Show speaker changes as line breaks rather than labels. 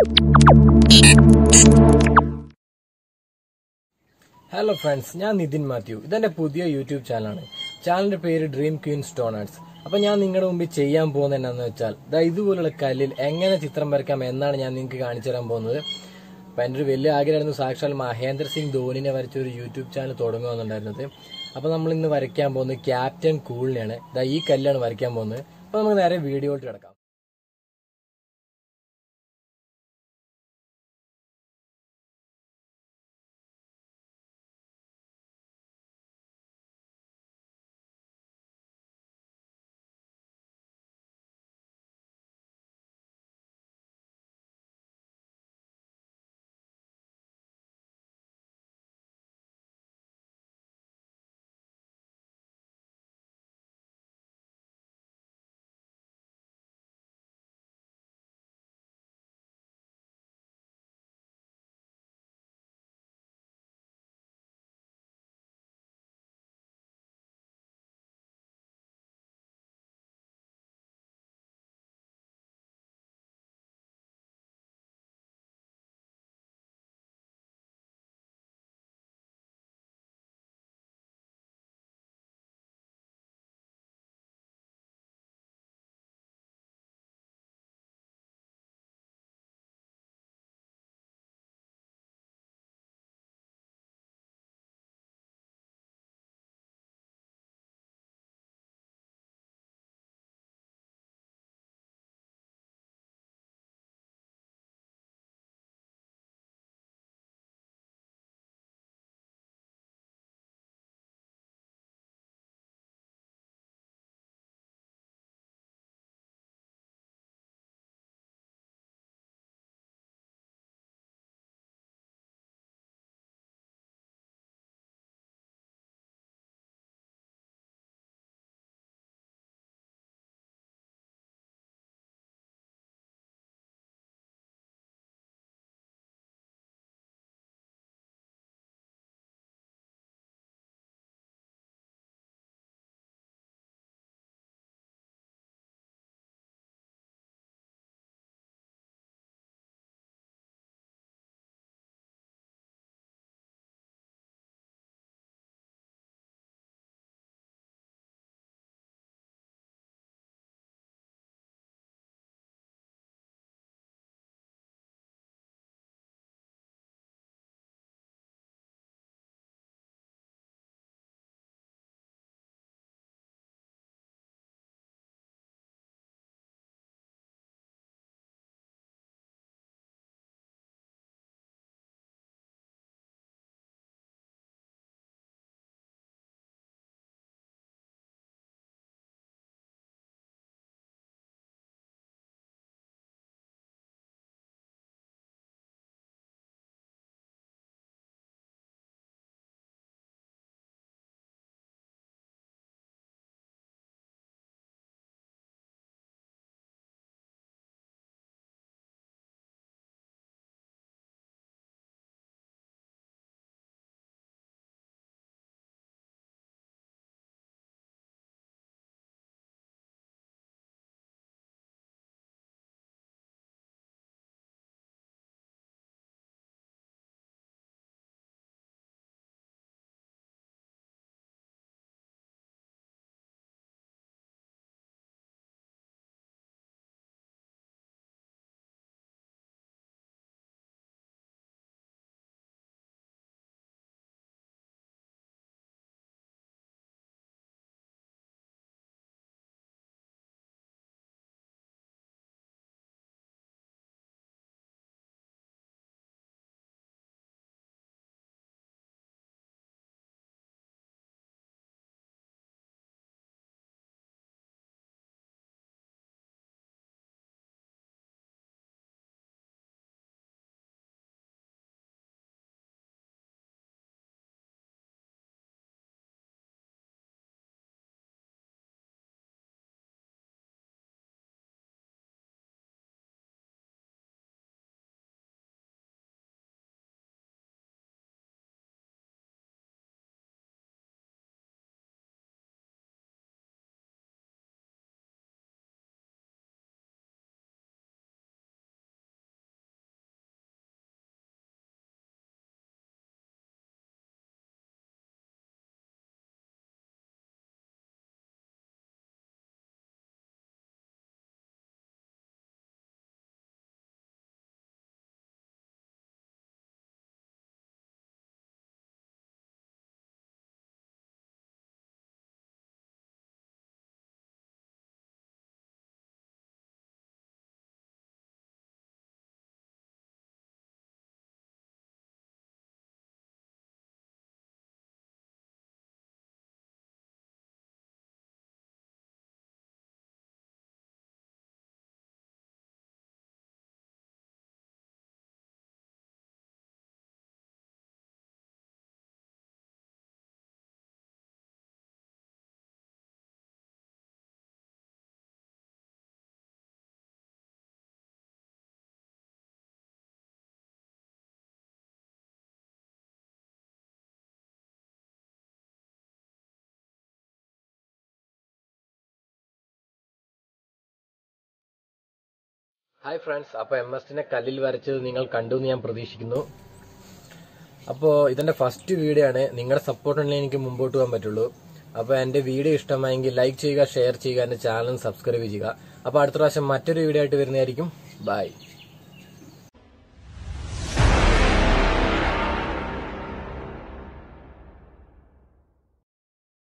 hello friends ഞാൻ നിതിൻ മാത്യു ഇതെന്റെ പുതിയ യൂട്യൂബ് ചാനലാണ് ചാനലിന്റെ പേര് ഡ്രീം ക്വീൻ സ്റ്റോണേഴ്സ് അപ്പൊ ഞാൻ നിങ്ങളുടെ മുമ്പിൽ ചെയ്യാൻ പോകുന്നത് എന്നാന്ന് വെച്ചാൽ ദാ ഇതുപോലുള്ള കല്ലിൽ എങ്ങനെ ചിത്രം വരയ്ക്കാം എന്നാണ് ഞാൻ നിങ്ങൾക്ക് കാണിച്ചു തരാൻ പോകുന്നത് അപ്പൊ എൻ്റെ ഒരു വലിയ ആഗ്രഹമായിരുന്നു സാക്ഷാൽ മഹേന്ദ്ര സിംഗ് ധോനിനെ വരച്ച ഒരു യൂട്യൂബ് ചാനൽ തുടങ്ങുമെന്നുണ്ടായിരുന്നത് അപ്പൊ നമ്മൾ ഇന്ന് വരയ്ക്കാൻ പോകുന്നത് ക്യാപ്റ്റൻ കൂളിനെയാണ് ദാ ഈ കല്ലാണ് വരയ്ക്കാൻ പോകുന്നത് അപ്പൊ നമുക്ക് നേരെ വീഡിയോയിട്ട് കിടക്കാം ഹായ് ഫ്രണ്ട്സ് അപ്പോൾ എം എസിനെ കല്ലിൽ വരച്ചത് നിങ്ങൾ കണ്ടു എന്ന് ഞാൻ പ്രതീക്ഷിക്കുന്നു അപ്പോൾ ഇതിന്റെ ഫസ്റ്റ് വീഡിയോ ആണ് നിങ്ങളുടെ സപ്പോർട്ട് ഉണ്ടെങ്കിൽ എനിക്ക് മുമ്പോട്ട് പോകാൻ പറ്റുള്ളൂ അപ്പോൾ എന്റെ വീഡിയോ ഇഷ്ടമായെങ്കിൽ ലൈക്ക് ചെയ്യുക ഷെയർ ചെയ്യുക എന്റെ ചാനൽ സബ്സ്ക്രൈബ് ചെയ്യുക അപ്പോൾ അടുത്ത പ്രാവശ്യം മറ്റൊരു വീഡിയോ ആയിട്ട് വരുന്നതായിരിക്കും ബൈ